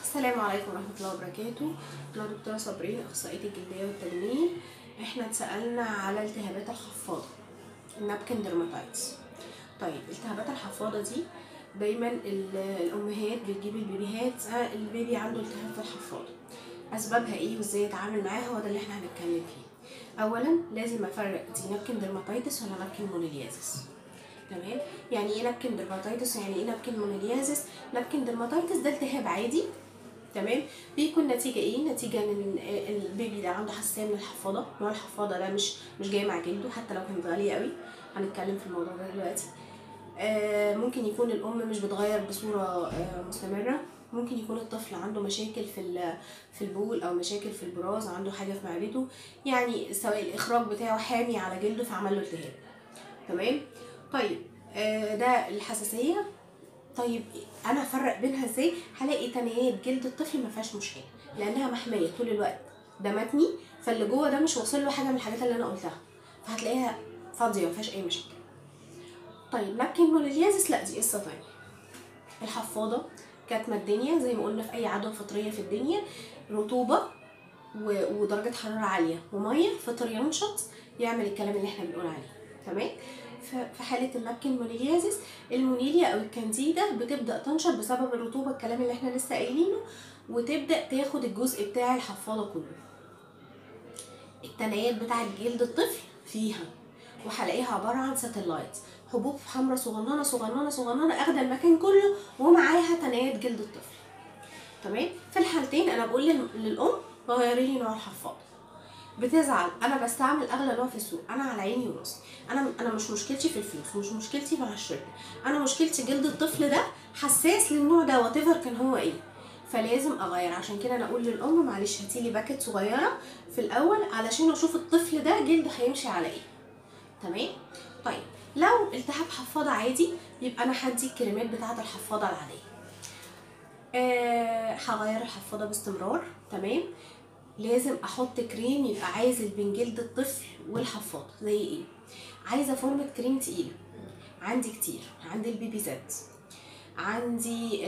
السلام عليكم ورحمة الله وبركاته أنا دكتورة صابرين أخصائية الجلدية والتجميل احنا اتسألنا على التهابات الحفاضة النابكن ديرماتايتس طيب التهابات الحفاضة دي دايما ال- الأمهات بتجيب البيبيهات آه، البيبي عنده التهاب في الحفاضة أسبابها إيه وإزاي يتعامل معاها هو ده اللي احنا هنتكلم فيه أولا لازم أفرق دي نابكن ديرماتايتس ولا نابكن مونيليازيس تمام يعني ايه نابكن ديرماتايتس يعني ايه نابكن مونيليازيس نابكن ديرماتايتس ده التهاب عادي تمام بيكون نتيجة ايه نتيجة ان البيبي ده عنده حساسية من الحفاضة نوع الحفاضة ده مش مش جاي مع جلده حتى لو كانت غالية قوي هنتكلم في الموضوع ده دلوقتي آه ممكن يكون الام مش بتغير بصورة آه مستمرة ممكن يكون الطفل عنده مشاكل في ال- في البول او مشاكل في البراز عنده حاجة في معدته يعني سواء الاخراج بتاعه حامي على جلده فعمل له التهاب تمام طيب آه ده الحساسية طيب انا افرق بينها ازاي هلاقي تنايات جلد الطفل ما فيهاش مشكله لانها محميه طول الوقت ده متني فاللي جوه ده مش واصل له حاجه من الحاجات اللي انا قلتها فهتلاقيها فاضيه ما فيهاش اي مشاكل طيب لكن مونيليازيس لا دي قصه تانية الحفاضه كاتمه الدنيا زي ما قلنا في اي عدوى فطريه في الدنيا رطوبه و- ودرجه حراره عاليه وميه فطر ينشط يعمل الكلام اللي احنا بنقول عليه تمام ف- في حاله النابكن مونيليازيس المونيليا او الكانديدا بتبدا تنشط بسبب الرطوبه الكلام اللي احنا لسه قايلينه وتبدا تاخد الجزء بتاع الحفاضه كله التنايات بتاعه جلد الطفل فيها وهلاقيها عباره عن ساتلايت حبوب حمراء صغننه صغننه صغننه اخده المكان كله ومعاها تنايات جلد الطفل تمام في الحالتين انا بقول لل- للام غيري لي نوع الحفاضه بتزعل انا بستعمل اغلى نوع في السوق انا على عيني وراسي انا انا مش مشكلتي في الفلوس مش مشكلتي مع الشركه انا مشكلتي جلد الطفل ده حساس للنوع ده وات كان هو ايه فلازم اغير عشان كده انا اقول للام معلش هاتي لي باكت صغيره في الاول علشان اشوف الطفل ده جلده هيمشي على ايه تمام طيب لو التهاب حفاضه عادي يبقى انا هدي الكريمات بتاعه الحفاضه العاديه أه هغير الحفاضه باستمرار تمام لازم احط كريم يبقى عازل بين جلد الطفل والحفاضه زي ايه عايزه فورمه كريم تقيله عندي كتير عندي البيبي زد عندي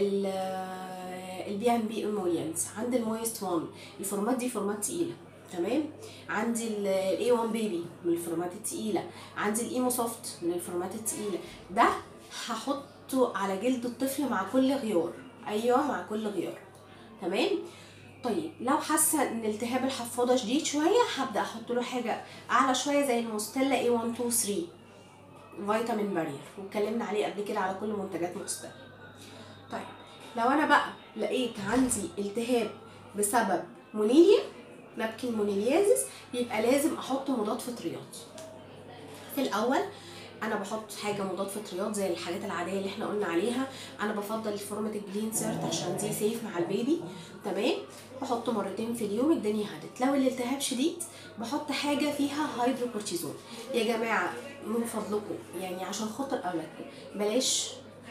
البي ام بي امولينز عندي المويست وان الفورمات دي فورمات تقيله تمام عندي الاي 1 بيبي من الفورمات التقيله عندي الايمو سوفت من الفورمات التقيله ده هحطه على جلد الطفل مع كل غيار ايوه مع كل غيار تمام طيب لو حاسه ان التهاب الحفاضه شديد شويه هبدا احط له حاجه اعلى شويه زي الموستيلا اي 1 2 3 فيتامين بارير واتكلمنا عليه قبل كده على كل منتجات موستيلا طيب لو انا بقى لقيت عندي التهاب بسبب مونيليا نابكن مونيليازيس يبقى لازم احط مضاد فطريات في الاول انا بحط حاجه مضاد فطريات زي الحاجات العاديه اللي احنا قلنا عليها انا بفضل فورمه الجلين سيرت عشان دي سيف مع البيبي تمام بحطه مرتين في اليوم الدنيا هدت لو الالتهاب شديد بحط حاجه فيها هيدروكورتيزون يا جماعه من فضلكم يعني عشان خاطر اولادكم بلاش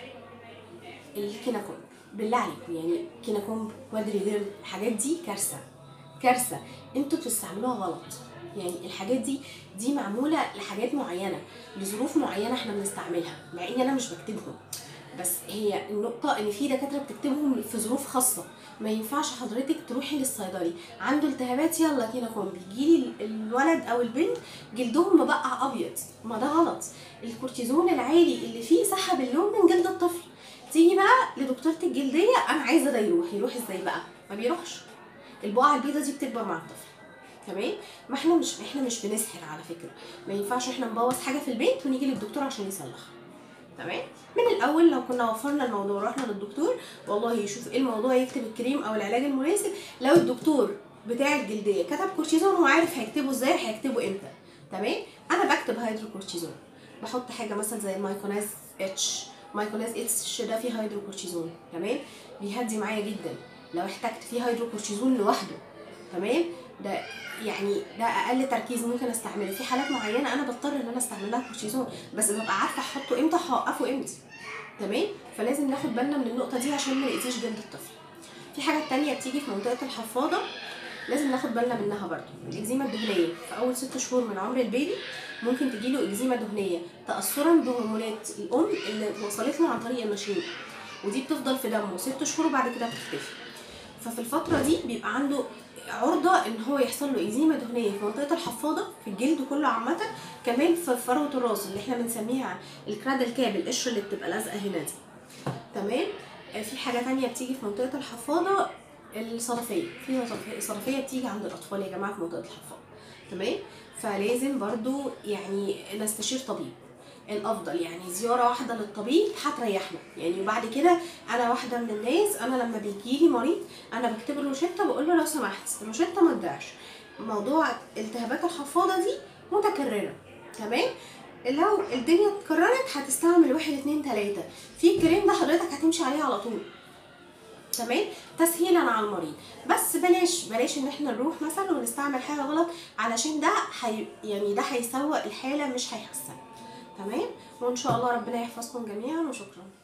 الكيناكوم بالله عليكم يعني كيناكوم وادري غير الحاجات دي كارثه كارثه انتوا بتستعملوها غلط يعني الحاجات دي دي معموله لحاجات معينه لظروف معينه احنا بنستعملها مع ان انا مش بكتبهم بس هي النقطة إن في دكاترة بتكتبهم في ظروف خاصة ما ينفعش حضرتك تروحي للصيدلي عنده التهابات يلا كده كوم بيجيلي الولد أو البنت جلدهم مبقع أبيض ما ده غلط الكورتيزون العالي اللي فيه سحب اللون من جلد الطفل تيجي بقى لدكتورة الجلدية أنا عايزة ده يروح يروح ازاي بقى ما بيروحش البقعة البيضة دي بتكبر مع الطفل تمام ما احنا مش احنا مش بنسحر على فكرة ما ينفعش احنا نبوظ حاجة في البيت ونيجي للدكتور عشان يصلحها تمام من الاول لو كنا وفرنا الموضوع ورحنا للدكتور والله يشوف ايه الموضوع يكتب الكريم او العلاج المناسب لو الدكتور بتاع الجلديه كتب كورتيزون هو عارف هيكتبه ازاي هيكتبه امتى تمام انا بكتب هيدروكورتيزون بحط حاجه مثلا زي المايكوناز اتش مايكوناز اتش ده فيه هيدروكورتيزون تمام بيهدي معايا جدا لو احتجت فيه هيدروكورتيزون لوحده تمام ده يعني ده اقل تركيز ممكن استعمله في حالات معينه انا بضطر ان انا استعمل لها كورتيزون بس ببقى عارفه احطه امتى هوقفه امتى تمام فلازم ناخد بالنا من النقطه دي عشان ما ناذيش جلد الطفل في حاجه تانية بتيجي في منطقه الحفاضه لازم ناخد بالنا منها برضو الاكزيما الدهنيه في اول ست شهور من عمر البيبي ممكن تجيله اكزيما دهنيه تاثرا بهرمونات الام اللي وصلت له عن طريق المشيمه ودي بتفضل في دمه ست شهور وبعد كده بتختفي ففي الفتره دي بيبقى عنده عرضه ان هو يحصل له اكزيما دهنيه في منطقه الحفاضه في الجلد كله عامه كمان في فروه الراس اللي احنا بنسميها الكرادل كاب القشره اللي بتبقى لازقه هنا دي تمام آه، في حاجه تانية بتيجي في منطقه الحفاضه الصدفيه في صدفية- صدفيه بتيجي عند الاطفال يا جماعه في منطقه الحفاضه تمام فلازم برضو يعني نستشير طبيب الافضل يعني زياره واحده للطبيب هتريحنا يعني وبعد كده انا واحده من الناس انا لما بيجي لي مريض انا بكتب له روشته بقول له لو سمحت الروشته ما تضيعش موضوع التهابات الحفاضه دي متكرره تمام لو الدنيا اتكررت هتستعمل واحد اتنين تلاته في كريم ده حضرتك هتمشي عليه على طول تمام تسهيلا على المريض بس بلاش بلاش ان احنا نروح مثلا ونستعمل حاجه غلط علشان ده حي يعني ده هيسوق الحاله مش هيحسن تمام وان شاء الله ربنا يحفظكم جميعا وشكرا